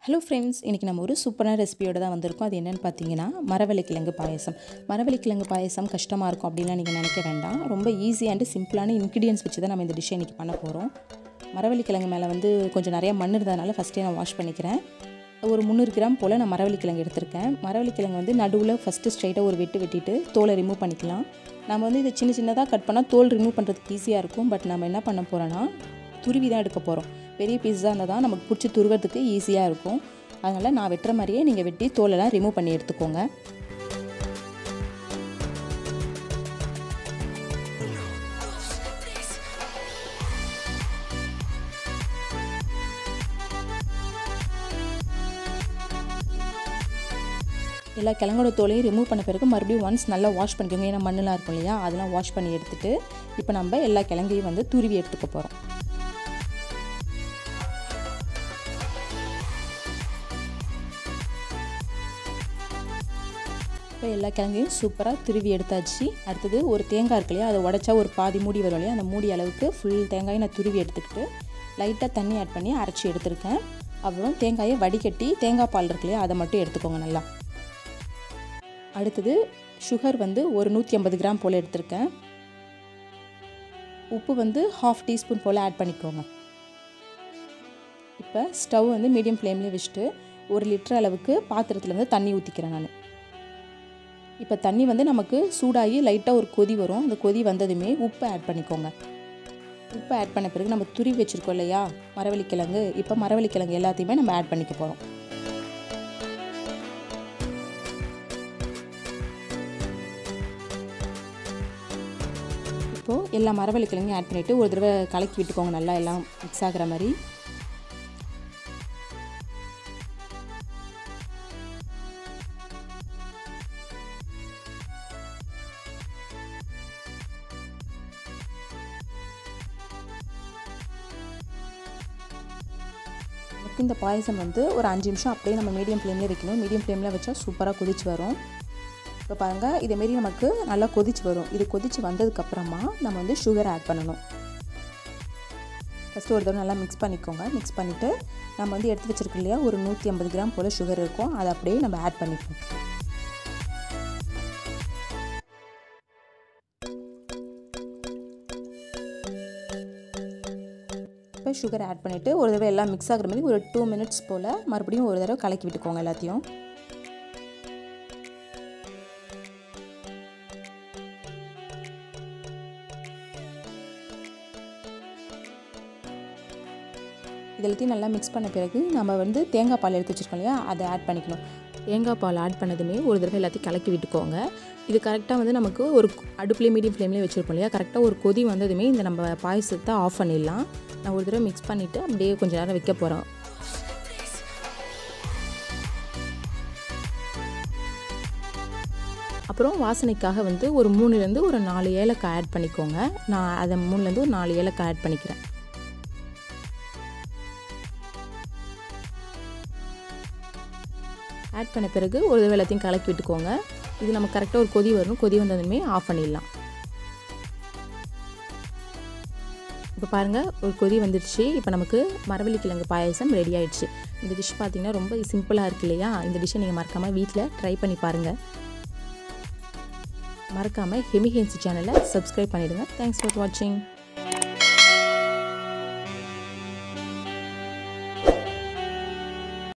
hello friends இன்றைக்கி நம்ம ஒரு சூப்பரான ரெசிபியோட தான் வந்திருக்கோம் அது என்னென்னு பார்த்தீங்கன்னா மரவள்ளிக்கிழங்கு பாயசம் மரவள்ளிக்கிழங்கு பாயசம் கஷ்டமாக இருக்கும் அப்படின்லாம் நீங்கள் நினைக்க வேண்டாம் ரொம்ப ஈஸி அண்டு சிம்பிளான இன்க்ரீடியன்ஸ் வச்சு தான் நம்ம இந்த டிஷ்ஷை இன்றைக்கி பண்ண போகிறோம் மரவள்ளிக்கிழங்கு மேலே வந்து கொஞ்சம் நிறையா மண் இருந்ததுனால ஃபஸ்ட்டே நான் வாஷ் பண்ணிக்கிறேன் ஒரு முந்நூறு கிராம் போல் நான் மரவள்ளிக்கிழங்கு எடுத்திருக்கேன் மரவள்ளிக்கிழங்கு வந்து நடுவில் ஃபஸ்ட்டு ஸ்ட்ரைட்டாக ஒரு வெட்டு வெட்டிட்டு தோலை ரிமூவ் பண்ணிக்கலாம் நம்ம வந்து இதை சின்ன சின்னதாக கட் பண்ணால் தோல் ரிமூவ் பண்ணுறதுக்கு ஈஸியாக இருக்கும் பட் நம்ம என்ன பண்ண போகிறோன்னா துருவி தான் எடுக்க போகிறோம் பெரிய பீஸாக இருந்தால் தான் நமக்கு பிடிச்சி துருவறதுக்கு ஈஸியாக இருக்கும் அதனால் நான் வெட்டுற மாதிரியே நீங்கள் வெட்டி தோலெல்லாம் ரிமூவ் பண்ணி எடுத்துக்கோங்க எல்லா கிழங்கோட தோலையும் ரிமூவ் பண்ண பிறகு மறுபடியும் ஒன்ஸ் நல்லா வாஷ் பண்ணிக்கோங்க ஏன்னா மண்ணெலாம் இருக்கும் இல்லையா அதெல்லாம் வாஷ் பண்ணி எடுத்துகிட்டு இப்போ நம்ம எல்லா கிழங்கையும் வந்து துருவி எடுத்துக்க போகிறோம் இப்போ எல்லா கிழங்கையும் சூப்பராக துருவி எடுத்தாச்சு அடுத்தது ஒரு தேங்காய் இருக்கு இல்லையா அதை உடச்சா ஒரு பாதி மூடி வரும் இல்லையா அந்த மூடி அளவுக்கு ஃபுல் தேங்காயை நான் துருவி எடுத்துக்கிட்டு லைட்டாக தண்ணி ஆட் பண்ணி அரைச்சி எடுத்திருக்கேன் அப்புறம் தேங்காயை வடிகட்டி தேங்காய் பால் இருக்கு இல்லையா அதை மட்டும் எடுத்துக்கோங்க நல்லா அடுத்தது சுகர் வந்து ஒரு நூற்றி ஐம்பது கிராம் போல் எடுத்திருக்கேன் உப்பு வந்து ஹாஃப் டீஸ்பூன் போல் ஆட் பண்ணிக்கோங்க இப்போ ஸ்டவ் வந்து மீடியம் ஃப்ளேம்லேயே வச்சுட்டு ஒரு லிட்டர் அளவுக்கு பாத்திரத்துலேருந்து தண்ணி ஊற்றிக்கிறேன் நான் இப்போ தண்ணி வந்து நமக்கு சூடாகி லைட்டாக ஒரு கொதி வரும் அந்த கொதி வந்ததுமே உப்பு ஆட் பண்ணிக்கோங்க உப்பு ஆட் பண்ண பிறகு நம்ம துருவி வச்சுருக்கோம் இல்லையா மரவள்ளிக்கிழங்கு இப்போ மரவள்ளிக்கிழங்கு எல்லாத்தையுமே நம்ம ஆட் பண்ணிக்க போகிறோம் இப்போது எல்லா மரவள்ளிக்கிழங்கையும் ஆட் பண்ணிவிட்டு ஒரு தடவை கலக்கி விட்டுக்கோங்க நல்லா எல்லாம் மிக்ஸ் ஆகிற மாதிரி நமக்கு இந்த பாயசம் வந்து ஒரு அஞ்சு நிமிஷம் அப்படியே நம்ம மீடியம் ஃப்ளேம்லேயே வைக்கணும் மீடியம் ஃப்ளேமில் வச்சா சூப்பராக கொதிச்சு வரும் இப்போ பாருங்கள் இதேமாரி நமக்கு நல்லா கொதிச்சு வரும் இது கொதிச்சு வந்ததுக்கப்புறமா நம்ம வந்து சுகர் ஆட் பண்ணணும் ஃபஸ்ட்டு ஒரு தடவை நல்லா மிக்ஸ் பண்ணிக்கோங்க மிக்ஸ் பண்ணிவிட்டு நம்ம வந்து எடுத்து வச்சுருக்கோம் இல்லையா ஒரு நூற்றி ஐம்பது கிராம் போல் சுகர் இருக்கும் அதை அப்படியே நம்ம ஆட் பண்ணிப்போம் இப்போ சுகர் ஆட் பண்ணிவிட்டு ஒரு தடவை எல்லாம் மிக்ஸ் ஆகிற மாதிரி ஒரு டூ மினிட்ஸ் போல் மறுபடியும் ஒரு தடவை கலக்கி விட்டுக்கோங்க எல்லாத்தையும் இதெல்லாத்தையும் நல்லா மிக்ஸ் பண்ண பிறகு நம்ம வந்து தேங்காய் பால் எடுத்து வச்சுருக்கோம் இல்லையா அதை ஆட் பண்ணிக்கணும் தேங்காய் பால் ஆட் பண்ணதுமே ஒரு தடவை எல்லாத்தையும் கலக்கி விட்டுக்கோங்க இது கரெக்டாக வந்து நமக்கு ஒரு அடுப்புலேயே மீடியம் ஃப்ளேம்லேயே வச்சுருப்போம் இல்லையா கரெக்டாக ஒரு கொதி வந்ததுமே இந்த நம்ம பாயசத்தை ஆஃப் பண்ணிடலாம் நான் ஒரு தடவை மிக்ஸ் பண்ணிவிட்டு அப்படியே கொஞ்சம் நேரம் வைக்க போகிறோம் அப்புறம் வாசனைக்காக வந்து ஒரு மூணுலேருந்து ஒரு நாலு ஏலக்காய் ஆட் பண்ணிக்கோங்க நான் அதை மூணுலேருந்து ஒரு நாலு ஏலக்காய் ஆட் பண்ணிக்கிறேன் ஆட் பண்ண பிறகு ஒரு தடவை எல்லாத்தையும் கலக்கி விட்டுக்கோங்க இது நம்ம கரெக்டாக ஒரு கொதி வரும் கொதி வந்ததுமே ஆஃப் பண்ணிடலாம் இப்போ பாருங்கள் ஒரு கொதி வந்துடுச்சு இப்போ நமக்கு மரவள்ளி கிழங்கு பாயசம் ரெடி ஆயிடுச்சு இந்த டிஷ் பார்த்திங்கன்னா ரொம்ப சிம்பிளாக இருக்கு இல்லையா இந்த டிஷ்ஷை நீங்கள் மறக்காமல் வீட்டில் ட்ரை பண்ணி பாருங்கள் மறக்காமல் ஹெமிஹென்சி சேனலை சப்ஸ்கிரைப் பண்ணிவிடுங்க தேங்க்ஸ் ஃபார் வாட்சிங்